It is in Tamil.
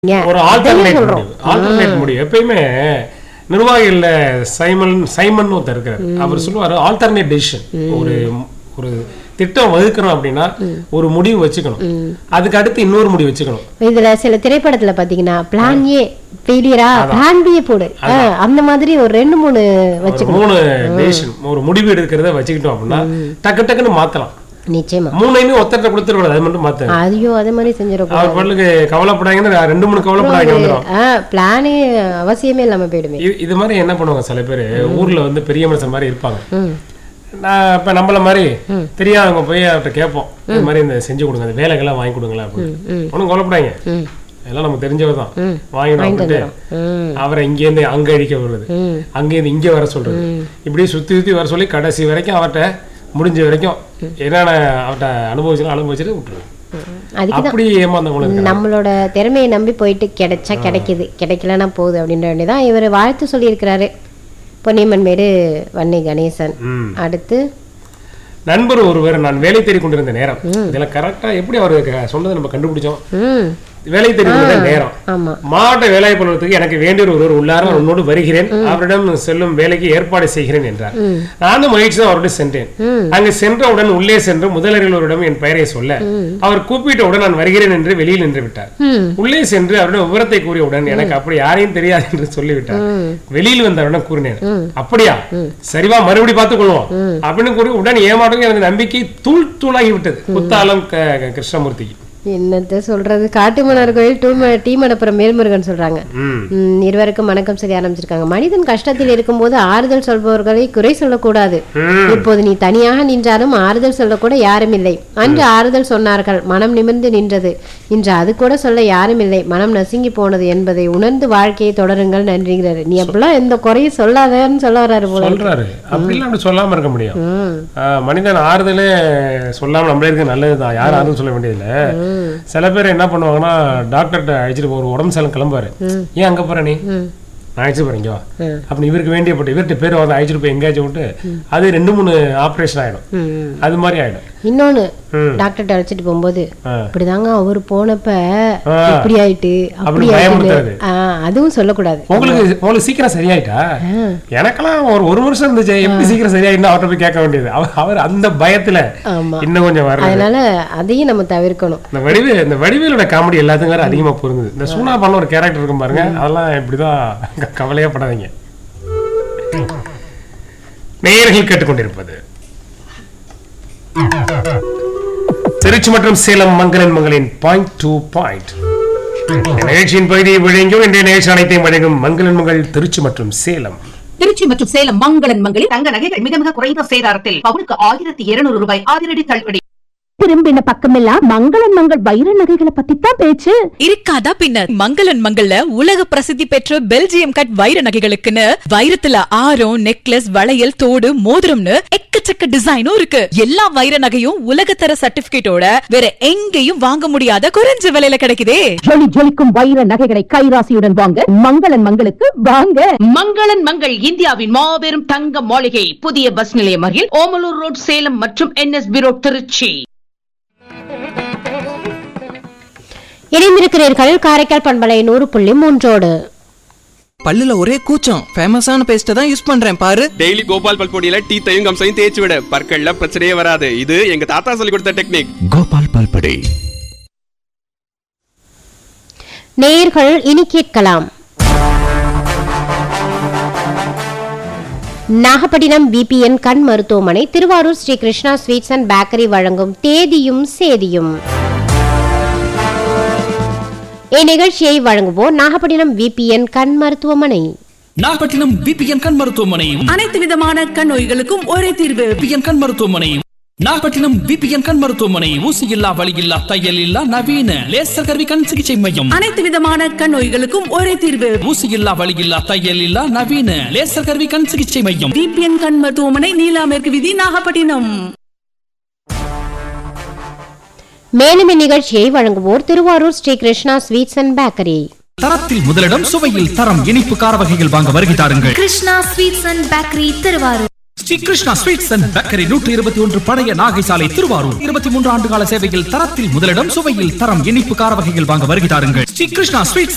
ஒரு அதையும் ஆல்டர்னேட் சொல்றோம் முடிவு ஆல்டர்னேட் முடிவு எப்பயுமே நிர்வாகிகள்ல சைமன் சைமன் ஒருத்தர் இருக்காரு அவர் சொல்லுவாரு ஆல்டர்னேட் டெசிஷன் ஒரு ஒரு திட்டம் வகுக்கணும் அப்படின்னா ஒரு முடிவு வச்சுக்கணும் அதுக்கு அடுத்து இன்னொரு முடிவு வச்சுக்கணும் இதுல சில திரைப்படத்துல பாத்தீங்கன்னா பிளான் ஏ ஃபெயிலியரா பிளான் பி போடு ஆ, அந்த மாதிரி ஒரு ரெண்டு மூணு ஒரு வச்சுக்கணும் மூணு டெசிஷன் ஒரு முடிவு எடுக்கிறத வச்சுக்கிட்டோம் அப்படின்னா டக்கு டக்குன்னு மாத்தலாம் நிச்சயமா மூணையுமே ஒத்தட்ட கொடுத்துடக்கூடாது அது மட்டும் மாத்த ஐயோ அதே மாதிரி செஞ்சிடக்கூடாது அவர் பாட்டுக்கு கவலைப்படாங்கன்னு ரெண்டு மூணு கவலைப்படாங்க வந்துடும் பிளானே அவசியமே இல்லாம போயிடுமே இது- இது மாதிரி என்ன பண்ணுவாங்க சில பேர் ஊர்ல வந்து பெரிய மனுஷன் மாதிரி இருப்பாங்க ம் நான் இப்ப நம்மள மாதிரி தெரியாதவங்க போய் அவர்கிட்ட கேட்போம் இந்த மாதிரி இந்த செஞ்சு கொடுங்க அந்த வேலைகள்லாம் வாங்கி கொடுங்களேன் அப்படின்னு ஒன்றும் கவலைப்படாங்க ம் எல்லாம் நமக்கு தெரிஞ்சவர் தான் வாங்கிடும் அப்படின்ட்டு ம் அவரை இங்கேருந்து அங்க அடிக்க வருது ம் அங்கேருந்து இங்க வர சொல்றது இப்படியே சுத்தி சுத்தி வர சொல்லி கடைசி வரைக்கும் அவர்கிட்ட முடிஞ்ச வரைக்கும் என்னென்ன அவர்கிட்ட அனுபவிச்சுனா அனுபவிச்சுட்டு விட்டுருவேன் அதுக்கு அப்படி ஏமாந்தவங்களும் இருக்காங்க நம்மளோட திறமையை நம்பி போயிட்டு கிடைச்சா கிடைக்குது கிடைக்கலன்னா போகுது அப்படின்ற வேண்டியதான் இவர் வாழ்த்து சொல்லியிருக்கிறாரு பொன்னியம்மன் மேடு வன்னி கணேசன் ம். அடுத்து நண்பர் ஒருவர் நான் வேலை தேடி கொண்டிருந்த நேரம் இதெல்லாம் கரெக்டா எப்படி அவர் சொன்னதை நம்ம கண்டுபிடிச்சோம் ம் வேலை தேடி கொண்டிருந்த நேரம் ஆமா மாவட்ட வேலை பலுவலகத்துக்கு எனக்கு வேண்டிய ஒருவர் உள்ளார உன்னோடு வருகிறேன் அவரிடம் செல்லும் வேலைக்கு ஏற்பாடு செய்கிறேன் என்றார் நானும் மகிழ்ச்சி தான் அவருடன் சென்றேன் அங்கு சென்றவுடன் உள்ளே சென்று முதலறிஞரிடம் என் பெயரை சொல்ல அவர் கூப்பிட்டவுடன் நான் வருகிறேன் என்று வெளியில் நின்று விட்டார் ம் உள்ளே சென்று அவரிடம் விவரத்தை கூறியவுடன் எனக்கு அப்படி யாரையும் தெரியாது என்று சொல்லிவிட்டார் வெளியில் வந்தவரிடம் கூறினேன் அப்படியா சரிவா மறுபடி பார்த்துக் கொள்வோம் அப்படின்னு கூறி உடன் ஏமாற்றம் எனக்கு நம்பிக்கை தூள் தூளாகி விட்டது குத்தாலம் க- க- கிருஷ்ணமூர்த்திக்கு என்னத்த சொல்றது காட்டுமன்னார் கோயில் டூ டீ மடப்புறம் மேல்முருகன் சொல்றாங்க ம் ம், இருவருக்கும் வணக்கம் சொல்லி ஆரம்பிச்சிருக்காங்க மனிதன் கஷ்டத்தில் இருக்கும்போது ஆறுதல் சொல்பவர்களை குறை சொல்லக்கூடாது இப்போது நீ தனியாக நின்றாலும் ஆறுதல் சொல்லக்கூட யாரும் இல்லை அன்று ஆறுதல் சொன்னார்கள் மனம் நிமிர்ந்து நின்றது இன்று அது கூட சொல்ல யாரும் இல்லை மனம் நசுங்கி போனது என்பதை உணர்ந்து வாழ்க்கையை தொடருங்கள் நன்றிங்கிறாரு நீ அப்படிலாம் எந்த குறையும் சொல்லாதன்னு சொல்ல வர்றாரு போல சொல்றாரு அப்படிலாம் அப்படி சொல்லாம இருக்க முடியும் ம் ஆஹ் மனிதன் ஆறுதலே சொல்லாம நம்மளே இருக்க நல்லதுதான் யாரும் ஆறுதல் சொல்ல வேண்டியதில்ல சில பேர் என்ன பண்ணுவாங்கன்னா டாக்டர்கிட்ட அழைச்சிட்டு ஒரு உடம்பு சேலம் கிளம்புவாரு ஏன் அங்க போற நீ நான் அழைச்சிட்டு போறேன் இங்க வா அப்படி இவருக்கு வேண்டியப்பட்ட இவர்கிட்ட பேர் வந்து அழைச்சிட்டு போய் எங்கேயாச்சும் விட்டு அது ரெண்டு மூணு ஆபரேஷன் ஆயிடும் ம் அது மாதிரி ஆயிடும் இன்னொன்னு ம். டாக்டர்கிட்ட அழைச்சிட்டு போகும்போது ஆ. இப்படிதாங்க அவர் போனப்ப ஆ. இப்படி ஆயிட்டு அப்படி அப்படி ஆயிட்டுன்னு பயமுறுத்துறது. ஆ, அதுவும் சொல்லக்கூடாது உங்களுக்கு உங்களுக்கு சீக்கிரம் சரியாயிட்டா எனக்கெல்லாம் ஒரு ஒரு வருஷம் இருந்துச்சு எப்படி சீக்கிரம் சரியாயிட்டா அவர்கிட்ட போய் கேட்க வேண்டியது அவர் அவர் அந்த பயத்துல ஆமா இன்னும் கொஞ்சம் வர்றது அதனால அதையும் நம்ம தவிர்க்கணும் இந்த வடிவே இந்த வடிவேலோட காமெடி எல்லாத்துக்கும் வேற அதிகமா பொருந்தது இந்த சூனா பண்ண ஒரு கேரக்டர் இருக்கும் பாருங்க அதெல்லாம் இப்படிதான் க- கவலையே படாதீங்க நேயர்கள் கேட்டுக்கொண்டிருப்பது திருச்சி மற்றும் சேலம் மங்களன் மங்களின் பாயிண்ட் டூ பாயிண்ட் நிகழ்ச்சியின் பகுதியை வழங்கியும் இன்றைய நிகழ்ச்சி அனைத்தையும் வழங்கும் மங்களன் மங்கள் திருச்சி மற்றும் சேலம் திருச்சி மற்றும் சேலம் மங்களன் மங்களில் தங்க நகைகள் மிக மிக குறைந்த சேதாரத்தில் பவுனுக்கு ஆயிரத்தி இருநூறு ரூபாய் அதிரடி தள்ளுபடி திரும்பின பக்கமெல்லாம் மங்களன் மங்கள் வைர நகைகளை பத்தி தான் பேச்சு இருக்காதா பின்ன மங்களன் மங்கள்ல உலக பிரசித்தி பெற்ற பெல்ஜியம் கட் வைர நகைகளுக்குன்னு வைரத்துல ஆரம் நெக்லஸ் வளையல் தோடு மோதிரம்னு எக்கச்சக்க டிசைனும் இருக்கு எல்லா வைர நகையும் உலகத்தர சர்டிபிகேட்டோட வேற எங்கேயும் வாங்க முடியாத குறைஞ்ச விலையில கிடைக்குதே ஜொலி ஜொலிக்கும் வைர நகைகளை கைராசியுடன் வாங்க மங்களன் மங்களுக்கு வாங்க மங்களன் மங்கள் இந்தியாவின் மாபெரும் தங்க மாளிகை புதிய பஸ் நிலையம் அருகில் ஓமலூர் ரோட் சேலம் மற்றும் என்எஸ்பி ரோட் திருச்சி இணைந்திருக்கிறீர்கள் காரைக்கால் பண்பலை நூறு புள்ளி மூன்றோடு பல்லுல ஒரே கூச்சம் ஃபேமஸான பேஸ்ட்டை தான் யூஸ் பண்றேன் பாரு டெய்லி கோபால் பல்பொடியில டீ தையும் கம்சையும் தேய்ச்சி விட பற்கள்ல பிரச்சனையே வராது இது எங்க தாத்தா சொல்லி கொடுத்த டெக்னிக் கோபால் பல்படை நேயர்கள் இனி கேட்கலாம் நாகப்பட்டினம் பிபிஎன் கண் மருத்துவமனை Thiruvarur Sri Krishna sweets and bakery வழங்கும் தேதியும் சேதியும் இந்நிகழ்ச்சியை வழங்குவோர் நாகப்பட்டினம் விபிஎன் கண் மருத்துவமனை நாகப்பட்டினம் பிபிஎன் கண் மருத்துவமனை அனைத்து விதமான கண் நோய்களுக்கும் ஒரே தீர்வு பிபிஎன் கண் மருத்துவமனை நாகப்பட்டினம் பிபிஎன் கண் மருத்துவமனை ஊசி இல்லா வலி இல்லா தையல் இல்லா நவீன லேசர் கருவி கண் சிகிச்சை மையம் அனைத்து விதமான கண் நோய்களுக்கும் ஒரே தீர்வு ஊசி இல்லா வலி இல்லா தையல் இல்லா நவீன லேசர் கருவி கண் சிகிச்சை மையம் பிபிஎன் கண் மருத்துவமனை நீலா மேற்கு விதி நாகப்பட்டினம் மேலும் இந்நிகழ்ச்சியை வழங்குவோர் Thiruvarur Sri Krishna sweets and bakery தரத்தில் முதலிடம் சுவையில் தரம் இனிப்பு கார வகைகள் வாங்க வருகை தாருங்கள் Krishna sweets and bakery Thiruvarur Sri Krishna sweets and bakery நூற்றி இருபத்தி ஒன்று பழைய நாகை சாலை திருவாரூர் இருபத்தி மூன்று ஆண்டு கால சேவையில் தரத்தில் முதலிடம் சுவையில் தரம் இனிப்பு கார வகைகள் வாங்க வருகை தாருங்கள் ஸ்ரீ கிருஷ்ணா ஸ்வீட்ஸ்